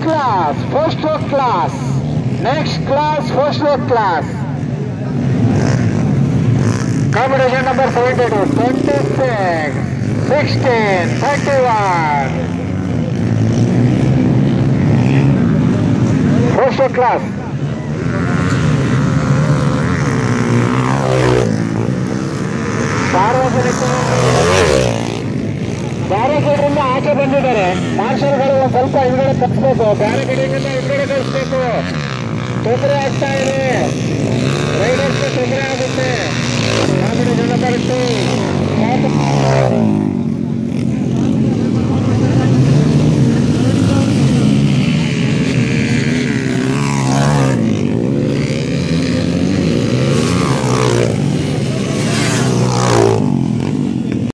class, first row class. Next class, first row class. Combination number 72, 26, 16, 31. First row class. ಸಾರ್ವಜನಿಕರು ಬ್ಯಾರಿಕೇಡ್ರಿಂದ ಆಚೆ ಬಂದಿದ್ದಾರೆ ಮಾರ್ಷಲ್ಗಳು ಒಂದ್ ಸ್ವಲ್ಪ ಹಿಂದ್ಗಡೆ ತಪ್ಪಿಸ್ಬೇಕು ಬ್ಯಾರಿಕೇಡಿಂದ ಹಿಂದ್ಗಡೆ ಕಳಿಸ್ಬೇಕು ತೊಂದರೆ ಆಗ್ತಾ ಇದೆ ರೈಡರ್ಸ್ಗೆ ತೊಂದರೆ ಆಗುತ್ತೆ ಕಾಂಬಿನೇಷನ್ ನಂಬರ್ ಟು